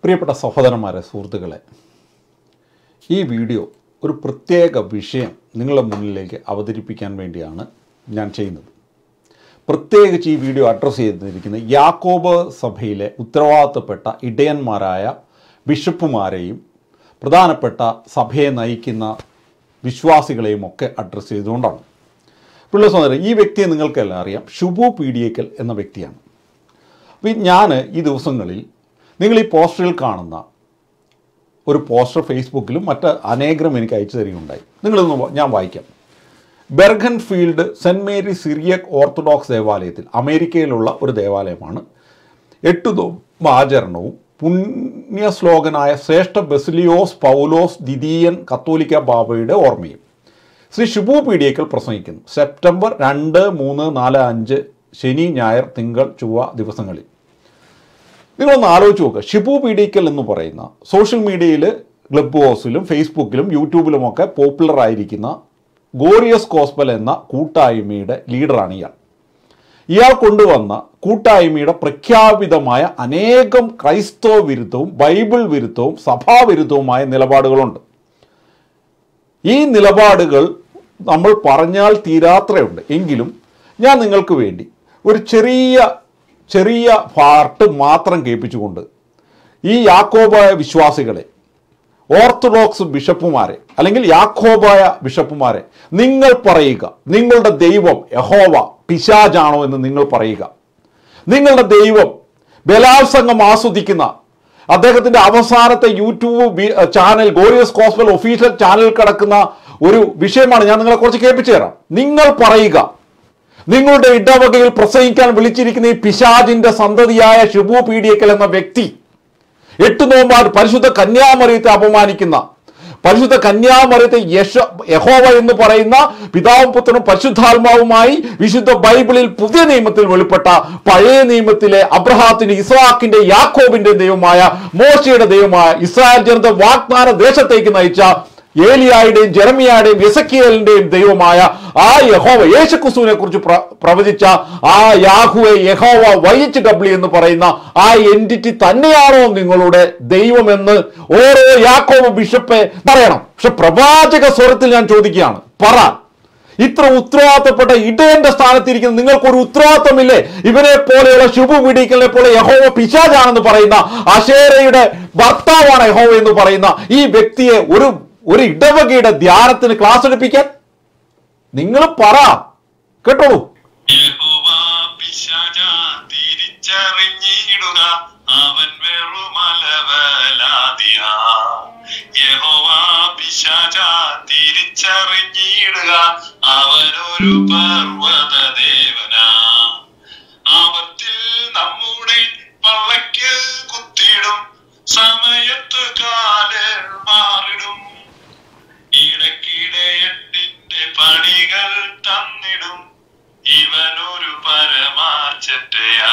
പ്രിയപ്പെട്ട സഹോദരന്മാരെ സുഹൃത്തുക്കളെ ഈ വീഡിയോ ഒരു പ്രത്യേക വിഷയം നിങ്ങളുടെ മുന്നിലേക്ക് അവതരിപ്പിക്കാൻ വേണ്ടിയാണ് ഞാൻ ചെയ്യുന്നത് പ്രത്യേകിച്ച് ഈ വീഡിയോ അഡ്രസ്സ് ചെയ്തിരിക്കുന്നത് യാക്കോബ് സഭയിലെ ഉത്തരവാദിത്തപ്പെട്ട ഇടയന്മാരായ ബിഷപ്പുമാരെയും പ്രധാനപ്പെട്ട സഭയെ നയിക്കുന്ന വിശ്വാസികളെയും ഒക്കെ അഡ്രസ്സ് ചെയ്തുകൊണ്ടാണ് പിള്ള സഹോദരൻ ഈ വ്യക്തിയെ നിങ്ങൾക്കെല്ലാം അറിയാം ഷുബു പീഡിയക്കൽ എന്ന വ്യക്തിയാണ് അപ്പോൾ ഞാൻ ഈ ദിവസങ്ങളിൽ നിങ്ങൾ ഈ പോസ്റ്ററിൽ കാണുന്ന ഒരു പോസ്റ്റർ ഫേസ്ബുക്കിലും മറ്റ് അനേകം എനിക്ക് അയച്ചു തരികയുണ്ടായി നിങ്ങളൊന്ന് വാ- ഞാൻ വായിക്കാം Bergenfield saint Mary Syriac Orthodox ദേവാലയത്തിൽ അമേരിക്കയിലുള്ള ഒരു ദേവാലയമാണ് എട്ടു നോമ്പ് ആചരണവും പുണ്യ ശ്ലോകനായ ശ്രേഷ്ഠ ബെസിലിയോസ് പൗലോസ് ദിദീയൻ കത്തോലിക്ക ബാബയുടെ ഓർമ്മയും ശ്രീ ഷിബു പീഡിയക്കൽ പ്രസംഗിക്കുന്നു സെപ്റ്റംബർ രണ്ട് മൂന്ന് നാല് അഞ്ച് ശനി ഞായർ തിങ്കൾ ചൊവ്വ ദിവസങ്ങളിൽ നിങ്ങളൊന്ന് ആലോചിച്ച് നോക്കുക ഷിബു പീഡിക്കൽ എന്ന് പറയുന്ന സോഷ്യൽ മീഡിയയിൽ ക്ലബ് ഹൗസിലും ഫേസ്ബുക്കിലും യൂട്യൂബിലുമൊക്കെ പോപ്പുലർ ആയിരിക്കുന്ന ഗോറിയസ് കോസ്പൽ എന്ന കൂട്ടായ്മയുടെ ലീഡറാണ് ഇയാൾ ഇയാൾ കൊണ്ടുവന്ന കൂട്ടായ്മയുടെ പ്രഖ്യാപിതമായ അനേകം ക്രൈസ്തവ വിരുദ്ധവും ബൈബിൾ വിരുദ്ധവും സഭാവിരുദ്ധവുമായ നിലപാടുകളുണ്ട് ഈ നിലപാടുകൾ നമ്മൾ പറഞ്ഞാൽ തീരാത്രയുണ്ട് എങ്കിലും ഞാൻ നിങ്ങൾക്ക് വേണ്ടി ഒരു ചെറിയ ചെറിയ പാർട്ട് മാത്രം കേൾപ്പിച്ചുകൊണ്ട് ഈ യാക്കോബായ വിശ്വാസികളെ ഓർത്തഡോക്സ് ബിഷപ്പുമാരെ അല്ലെങ്കിൽ യാക്കോബായ ബിഷപ്പുമാരെ നിങ്ങൾ പറയുക നിങ്ങളുടെ ദൈവം യഹോവ പിശാജാണോ എന്ന് നിങ്ങൾ പറയുക നിങ്ങളുടെ ദൈവം ബലാത്സംഗം ആസ്വദിക്കുന്ന അദ്ദേഹത്തിന്റെ അവസാനത്തെ യൂട്യൂബ് ബി- ചാനൽ ഗോറിയസ് കോസ്പൽ ഒഫീഷ്യൽ ചാനലിൽ കിടക്കുന്ന ഒരു വിഷയമാണ് ഞാൻ നിങ്ങളെ കുറച്ച് കേൾപ്പിച്ചു തരാം നിങ്ങൾ പറയുക നിങ്ങളുടെ ഇടവകയിൽ പ്രസംഗിക്കാൻ വിളിച്ചിരിക്കുന്ന ഈ പിശാജിന്റെ സന്തതിയായ ഷിബു പീഡിയക്കൽ എന്ന വ്യക്തി എട്ട് നോമ്പാൽ പരിശുദ്ധ കന്യാമറിയത്തെ അപമാനിക്കുന്ന പരിശുദ്ധ കന്യാമറിയത്തെ യശ യഹോവ എന്ന് പറയുന്ന പിതാവും പുത്രനും പരിശുദ്ധാത്മാവുമായി വിശുദ്ധ ബൈബിളിൽ പുതിയ നിയമത്തിൽ വെളിപ്പെട്ട പഴയ നിയമത്തിലെ അബ്രഹാത്തിന്റെ ഇസ്ഹാക്കിന്റെ യാക്കോബിന്റെ ദൈവമായ മോശയുടെ ദൈവമായ ഇസ്രായേൽ ജനത വാഗ്ദാന ദേശത്തേക്ക് നയിച്ച ഏലിയായുടെയും ജെറമിയായുടെയും എസക്കിയലിന്റെയും ദൈവമായ ആ യഹോവ യേശുക്രിസ്തുവിനെ കുറിച്ച് പ്ര- പ്രവചിച്ച ആ യാഹുവെ യഹോവ വൈ എച്ച് ഡബ്ല്യു എന്ന് പറയുന്ന ആ എൻറ്റിറ്റി തന്നെയാണോ നിങ്ങളുടെ ദൈവമെന്ന് ഓരോ യാക്കോബ് ബിഷപ്പെ പറയണം പക്ഷെ പ്രവാചക സ്വരത്തിൽ ഞാൻ ചോദിക്കുകയാണ് പറ ഇത്ര ഉത്തരവാദിത്തപ്പെട്ട ഇടയന്റെ സ്ഥാനത്തിരിക്കുന്ന നിങ്ങൾക്കൊരു ഉത്തരവാദിത്തമില്ലേ ഇവരെ പോലെയുള്ള ശുഭ പിടിക്കലിനെ പോലെ യഹോവ പിശാജാണെന്ന് പറയുന്ന അശേരയുടെ ഭർത്താവാണ് യഹോവ എന്ന് പറയുന്ന ഈ വ്യക്തിയെ ഒരു ഒരു ഇടവകയുടെ ധ്യാനത്തിന് ക്ലാസ് എടുപ്പിക്കാൻ നിങ്ങൾ പറ കേട്ടോളൂ യഹോവ പിശാച തിരിച്ചറിഞ്ഞിടുക അവൻ വെറുമലവലാതിയ യഹോവ പിശാച തിരിച്ചറിഞ്ഞിടുക അവനൊരു പർവ്വത ദേവനാ ആപത്തിൽ നമ്മുടെ പള്ളയ്ക്ക് കുത്തിടും സമയത്ത് കാല് മാറിടും ഇടയ്ക്കിടെ എട്ടിന്റെ പണികൾ തന്നിടും ഇവനൊരു പരമാച്ചറ്റയാ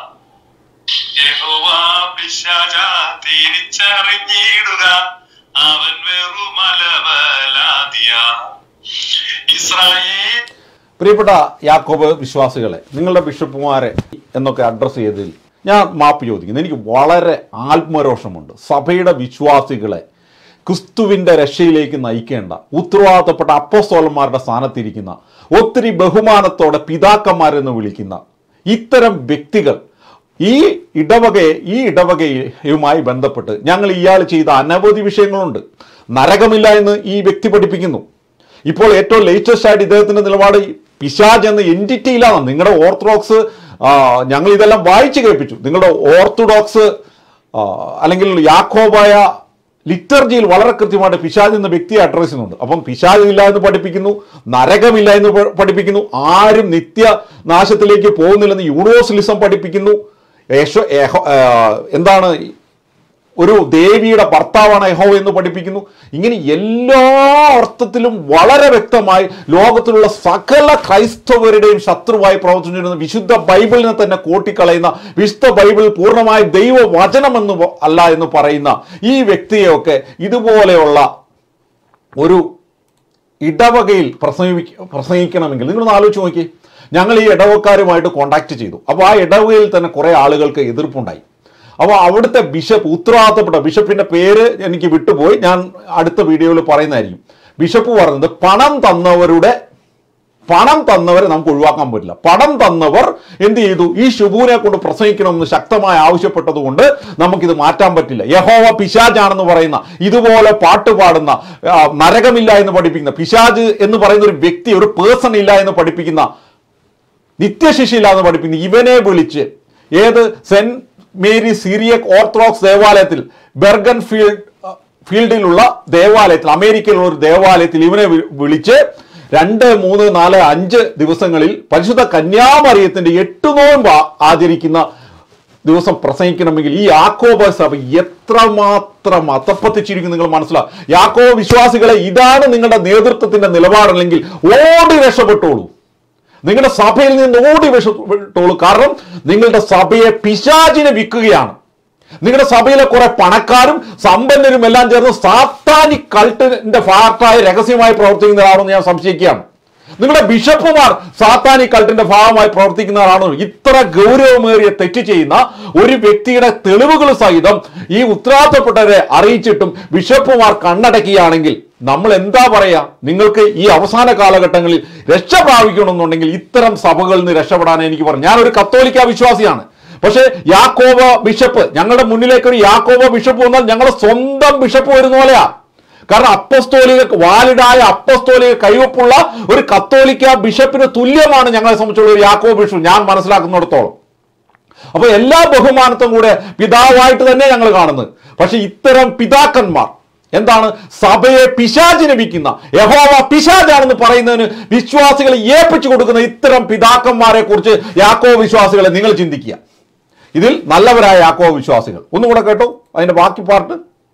യഹോവ പിശാച തിരിച്ചറിഞ്ഞിടുക അവൻ വെറുമലവലാതിയ ഇസ്രായേൽ പ്രിയപ്പെട്ട യാക്കോബ് വിശ്വാസികളെ നിങ്ങളുടെ ബിഷപ്പുമാരെ എന്നൊക്കെ അഡ്രസ്സ് ചെയ്തതിൽ ഞാൻ മാപ്പ് ചോദിക്കുന്നു എനിക്ക് വളരെ ആത്മരോഷമുണ്ട് സഭയുടെ വിശ്വാസികളെ ക്രിസ്തുവിൻ്റെ രക്ഷയിലേക്ക് നയിക്കേണ്ട ഉത്തരവാദിത്തപ്പെട്ട അപ്പോസ്തോലന്മാരുടെ സ്ഥാനത്തിരിക്കുന്ന ഒത്തിരി ബഹുമാനത്തോടെ പിതാക്കന്മാരെന്ന് വിളിക്കുന്ന ഇത്തരം വ്യക്തികൾ ഈ ഇടവകയെ ഈ ഇടവകയുമായി ബന്ധപ്പെട്ട് ഞങ്ങൾ ഇയാൾ ചെയ്ത അനവധി വിഷയങ്ങളുണ്ട് നരകമില്ല എന്ന് ഈ വ്യക്തി പഠിപ്പിക്കുന്നു ഇപ്പോൾ ഏറ്റവും ലേറ്റസ്റ്റ് ആയിട്ട് ഇദ്ദേഹത്തിന്റെ നിലപാട് പിശാജ് എന്ന എൻറ്റിറ്റി ഇല്ലാന്ന് നിങ്ങളുടെ ഓർത്തഡോക്സ് ആ, ഞങ്ങൾ ഇതെല്ലാം വായിച്ചു കേൾപ്പിച്ചു നിങ്ങളുടെ ഓർത്തഡോക്സ് ആ, അല്ലെങ്കിൽ യാക്കോബായ ലിറ്റർജിയിൽ വളരെ കൃത്യമായിട്ട് പിശാജ് എന്ന വ്യക്തിയെ അഡ്രസ് ചെയ്യുന്നുണ്ട് അപ്പം പിശാജ് ഇല്ല എന്ന് പഠിപ്പിക്കുന്നു നരകമില്ല എന്ന് പ- പഠിപ്പിക്കുന്നു ആരും നിത്യ നാശത്തിലേക്ക് പോകുന്നില്ലെന്ന് യൂണിവേഴ്സലിസം പഠിപ്പിക്കുന്നു യേശോ യഹോ- ആ, എന്താണ് ഒരു ദേവിയുടെ ഭർത്താവാണ് യഹോവ എന്ന് പഠിപ്പിക്കുന്നു ഇങ്ങനെ എല്ലാ അർത്ഥത്തിലും വളരെ വ്യക്തമായി ലോകത്തിലുള്ള സകല ക്രൈസ്തവരുടെയും ശത്രുവായി പ്രവർത്തിച്ചിരുന്ന വിശുദ്ധ ബൈബിളിനെ തന്നെ കോട്ടിക്കളയുന്ന വിശുദ്ധ ബൈബിൾ പൂർണ്ണമായി ദൈവവചനമെന്ന് പ- അല്ല എന്ന് പറയുന്ന ഈ വ്യക്തിയെയൊക്കെ ഇതുപോലെയുള്ള ഒരു ഇടവകയിൽ പ്രസംഗി പ്രസംഗിക്കണമെങ്കിൽ നിങ്ങളൊന്ന് ആലോചിച്ച് നോക്കി ഞങ്ങൾ ഈ ഇടവക്കാരുമായിട്ട് കോണ്ടാക്ട് ചെയ്തു അപ്പോൾ ആ ഇടവകയിൽ തന്നെ കുറേ ആളുകൾക്ക് എതിർപ്പുണ്ടായി അപ്പോൾ അവിടുത്തെ ബിഷപ്പ് ഉത്തരവാദിത്തപ്പെട്ട ബിഷപ്പിന്റെ പേര് എനിക്ക് വിട്ടുപോയി ഞാൻ അടുത്ത വീഡിയോയിൽ പറയുന്നതായിരിക്കും ബിഷപ്പ് പറഞ്ഞത് പണം തന്നവരുടെ പണം തന്നവരെ നമുക്ക് ഒഴിവാക്കാൻ പറ്റില്ല പണം തന്നവർ എന്ത് ചെയ്തു ഈ ഷുബൂനെ കൊണ്ട് പ്രസംഗിക്കണമെന്ന് ശക്തമായി ആവശ്യപ്പെട്ടതുകൊണ്ട് നമുക്കിത് മാറ്റാൻ പറ്റില്ല യഹോവ പിശാജാണെന്ന് പറയുന്ന ഇതുപോലെ പാട്ട് പാടുന്ന ആ, നരകമില്ല എന്ന് പഠിപ്പിക്കുന്ന പിശാജ് എന്ന് പറയുന്ന ഒരു വ്യക്തി ഒരു പേഴ്സൺ ഇല്ല എന്ന് പഠിപ്പിക്കുന്ന നിത്യശിക്ഷയില്ല എന്ന് പഠിപ്പിക്കുന്ന ഇവനെ വിളിച്ച് ഏത് സെന്റ് മേരി സിറിയക് ഓർത്തഡോക്സ് ദേവാലയത്തിൽ ബെർഗൻ ഫീൽഡ് ഫീൽഡിലുള്ള ദേവാലയത്തിൽ അമേരിക്കയിലുള്ള ഒരു ദേവാലയത്തിൽ ഇവനെ വി- വിളിച്ച് രണ്ട് മൂന്ന് നാല് അഞ്ച് ദിവസങ്ങളിൽ പരിശുദ്ധ കന്യാമറിയത്തിന്റെ എട്ട് നോമ്പ് ആ- ആചരിക്കുന്ന ദിവസം പ്രസംഗിക്കണമെങ്കിൽ ഈ യാക്കോബ സഭ എത്രമാത്രം അത്തപ്പത്തിച്ചിരിക്കും നിങ്ങൾ മനസ്സിലാവും യാക്കോബ വിശ്വാസികളെ ഇതാണ് നിങ്ങളുടെ നേതൃത്വത്തിന്റെ നിലപാടല്ലെങ്കിൽ ഓടി രക്ഷപ്പെട്ടോളൂ നിങ്ങളുടെ സഭയിൽ നിന്ന് ഓടി രക്ഷപ്പെട്ടോളൂ കാരണം നിങ്ങളുടെ സഭയെ പിശാചിനെ വിൽക്കുകയാണ് നിങ്ങളുടെ സഭയിലെ കുറെ പണക്കാരും സമ്പന്നരും എല്ലാം ചേർന്ന് സാത്താനി കൾട്ടിന്റെ ഭാഗത്തായി രഹസ്യമായി പ്രവർത്തിക്കുന്നവരാണെന്ന് ഞാൻ സംശയിക്കുകയാണ് നിങ്ങളുടെ ബിഷപ്പുമാർ സാത്താനി കൾട്ടിന്റെ ഭാഗമായി പ്രവർത്തിക്കുന്നവരാണോ ഇത്ര ഗൗരവമേറിയ തെറ്റ് ചെയ്യുന്ന ഒരു വ്യക്തിയുടെ തെളിവുകൾ സഹിതം ഈ ഉത്തരവാദിത്തപ്പെട്ടവരെ അറിയിച്ചിട്ടും ബിഷപ്പുമാർ കണ്ണടക്കുകയാണെങ്കിൽ നമ്മൾ എന്താ പറയാ നിങ്ങൾക്ക് ഈ അവസാന കാലഘട്ടങ്ങളിൽ രക്ഷ പ്രാപിക്കണമെന്നുണ്ടെങ്കിൽ ഇത്തരം സഭകളിൽ നിന്ന് രക്ഷപ്പെടാൻ എനിക്ക് പറഞ്ഞു ഞാനൊരു കത്തോലിക്ക വിശ്വാസിയാണ് പക്ഷേ യാക്കോബ ബിഷപ്പ് ഞങ്ങളുടെ മുന്നിലേക്ക് ഒരു യാക്കോബ ബിഷപ്പ് വന്നാൽ ഞങ്ങളുടെ സ്വന്തം ബിഷപ്പ് വരുന്ന പോലെയാ കാരണം അപ്പസ്തോലിക വാലിഡായ അപ്പസ്തോലിക കൈവപ്പുള്ള ഒരു കത്തോലിക്ക ബിഷപ്പിന് തുല്യമാണ് ഞങ്ങളെ സംബന്ധിച്ചുള്ള ഒരു യാക്കോബ ബിഷപ്പ് ഞാൻ മനസ്സിലാക്കുന്നിടത്തോളം അപ്പൊ എല്ലാ ബഹുമാനത്തും കൂടെ പിതാവായിട്ട് തന്നെ ഞങ്ങൾ കാണുന്നത് പക്ഷെ ഇത്തരം പിതാക്കന്മാർ എന്താണ് സഭയെ പിശാചിനമിക്കുന്ന യഹോവ പിശാചാണെന്ന് പറയുന്നതിന് വിശ്വാസികളെ ഏൽപ്പിച്ചു കൊടുക്കുന്ന ഇത്തരം പിതാക്കന്മാരെ കുറിച്ച് യാക്കോ വിശ്വാസികളെ നിങ്ങൾ ചിന്തിക്കുക ഇതിൽ നല്ലവരായ യാക്കോ വിശ്വാസികൾ ഒന്നുകൂടെ കേട്ടോ അതിന്റെ ബാക്കി പാർട്ട്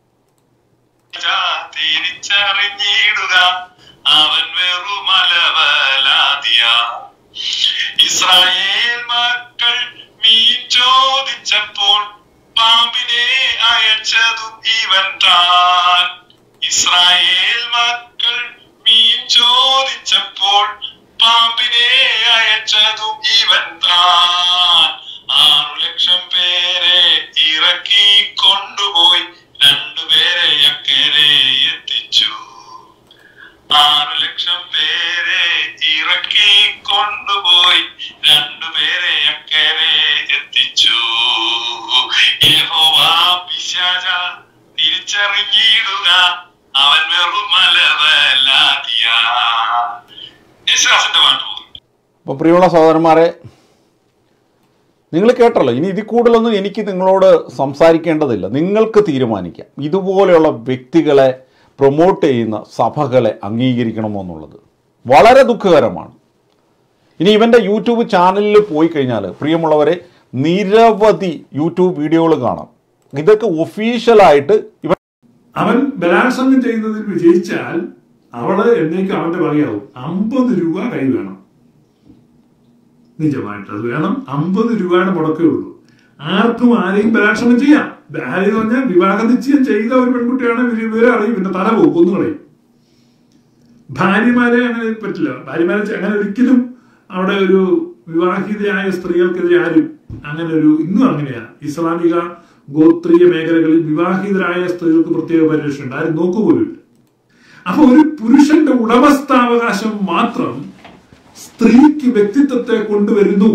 തിരിച്ചറിഞ്ഞിടുക അവൻ വെറുമലവലാതിയ ഇസ്രായേൽ മക്കൾ മീൻ ചോദിച്ചപ്പോൾ പാമ്പിനെ അയച്ചതും ഇവൻ താൻ ഇസ്രായേൽ മക്കൾ മീൻ ചോദിച്ചപ്പോൾ പാമ്പിനെ അയച്ചതും ഇവൻ താൻ ആറു ലക്ഷം പേരെ ഇറക്കി കൊണ്ടുപോയി രണ്ടുപേരെ അക്കരെ എത്തിച്ചു ആറു ലക്ഷം പേരെ ഇറക്കി കൊണ്ടുപോയി രണ്ടുപേരെ അക്കരെ എത്തിച്ചു യഹോവ പിശാച തിരിച്ചറിഞ്ഞിടുക അവൻ വെറും മലവലാതിയ യേശുദാസിന്റെ പാട്ട് പോകും അപ്പോൾ പ്രിയമുള്ള സഹോദരന്മാരെ നിങ്ങൾ കേട്ടല്ലോ ഇനി ഇതിൽ കൂടുതലൊന്നും എനിക്ക് നിങ്ങളോട് സംസാരിക്കേണ്ടതില്ല നിങ്ങൾക്ക് തീരുമാനിക്കാം ഇതുപോലെയുള്ള വ്യക്തികളെ പ്രൊമോട്ട് ചെയ്യുന്ന സഭകളെ അംഗീകരിക്കണമോ എന്നുള്ളത് വളരെ ദുഃഖകരമാണ് ഇനി ഇവൻ്റെ യൂട്യൂബ് ചാനലിൽ പോയി കഴിഞ്ഞാൽ പ്രിയമുള്ളവരെ നിരവധി യൂട്യൂബ് വീഡിയോകൾ കാണാം ഇതൊക്കെ ഒഫീഷ്യലായിട്ട് ഇവൻ അവൻ ബലാത്സംഗം ചെയ്യുന്നതിൽ വിജയിച്ചാൽ അവള് എന്നേക്കും അവന്റെ വകയാവും അമ്പത് രൂപ കൈ വേണം നിജമായിട്ട് അത് വേണം അമ്പത് രൂപയുടെ മുടക്കേ ഉള്ളൂ ആർക്കും ആരെയും ബലാത്സംഗം ചെയ്യാം ആരെയും പറഞ്ഞാൽ വിവാഹ നിശ്ചയം ചെയ്ത ഒരു പെൺകുട്ടിയാണ് വിവരം അറിയും പിന്നെ തല പോകും കൊന്നുകളയും ഭാര്യമാരെ അങ്ങനെ പറ്റില്ല ഭാര്യമാരെ ചെ- അങ്ങനെ ഒരിക്കലും അവിടെ ഒരു വിവാഹിതയായ സ്ത്രീകൾക്കെതിരെ ആരും അങ്ങനെ ഒരു ഇന്നും അങ്ങനെയാണ് ഇസ്ലാമിക ഗോത്രീയ മേഖലകളിൽ വിവാഹിതരായ സ്ത്രീകൾക്ക് പ്രത്യേക പരിരക്ഷയുണ്ട് ആരും നോക്കുപോലുമില്ല അപ്പൊ ഒരു പുരുഷന്റെ ഉടമസ്ഥാവകാശം മാത്രം സ്ത്രീക്ക് വ്യക്തിത്വത്തെ കൊണ്ടുവരുന്നു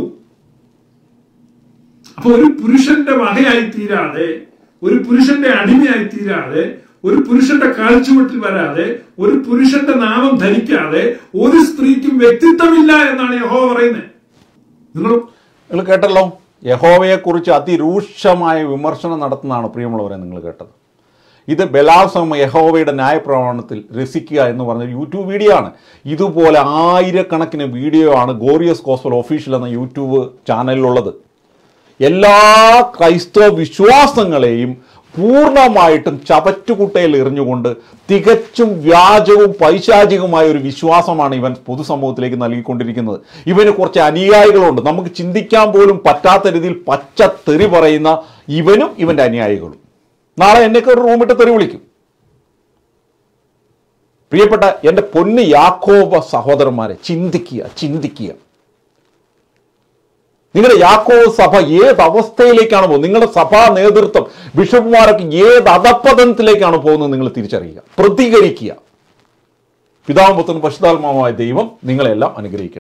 അപ്പൊ ഒരു പുരുഷന്റെ വകയായി തീരാതെ ഒരു പുരുഷന്റെ അടിമയായി തീരാതെ ഒരു പുരുഷന്റെ കാൽച്ചുവട്ടിൽ വരാതെ ഒരു പുരുഷന്റെ നാമം ധരിക്കാതെ ഒരു സ്ത്രീക്കും വ്യക്തിത്വമില്ല എന്നാണ് യഹോ പറയുന്നത് നിങ്ങൾ നിങ്ങൾ കേട്ടല്ലോ യഹോവയെക്കുറിച്ച് അതിരൂക്ഷമായ വിമർശനം നടത്തുന്നതാണ് പ്രിയമുള്ളവരെ നിങ്ങൾ കേട്ടത് ഇത് ബലാത്സംഗം യഹോവയുടെ ന്യായപ്രമാണത്തിൽ രസിക്കുക എന്ന് പറഞ്ഞ ഒരു യൂട്യൂബ് വീഡിയോ ആണ് ഇതുപോലെ ആയിരക്കണക്കിന് വീഡിയോ ആണ് ഗോറിയസ് കോസ്പൽ ഒഫീഷ്യൽ എന്ന യൂട്യൂബ് ചാനലിലുള്ളത് എല്ലാ ക്രൈസ്തവ വിശ്വാസങ്ങളെയും പൂർണ്ണമായിട്ടും ചവറ്റുകുട്ടയിൽ എറിഞ്ഞുകൊണ്ട് തികച്ചും വ്യാജവും പൈശാചികമായ ഒരു വിശ്വാസമാണ് ഇവൻ പൊതുസമൂഹത്തിലേക്ക് നൽകിക്കൊണ്ടിരിക്കുന്നത് ഇവന് കുറച്ച് അനുയായികളുണ്ട് നമുക്ക് ചിന്തിക്കാൻ പോലും പറ്റാത്ത രീതിയിൽ പച്ച തെറി പറയുന്ന ഇവനും ഇവൻ്റെ അനുയായികളും നാളെ എന്നൊക്കെ ഒരു റൂമിട്ട് തെറി വിളിക്കും പ്രിയപ്പെട്ട എൻ്റെ പൊന്ന് യാക്കോബ സഹോദരന്മാരെ ചിന്തിക്കുക ചിന്തിക്കുക നിങ്ങളുടെ യാക്കോവ് സഭ ഏത് അവസ്ഥയിലേക്കാണ് പോകുന്നത് നിങ്ങളുടെ സഭാ നേതൃത്വം ബിഷപ്പുമാരൊക്കെ ഏത് അധപ്പതനത്തിലേക്കാണ് പോകുന്നത് നിങ്ങൾ തിരിച്ചറിയുക പ്രതികരിക്കുക പിതാവും പുത്രനും പശുതാത്മാവുമായ ദൈവം നിങ്ങളെല്ലാം അനുഗ്രഹിക്കട്ടെ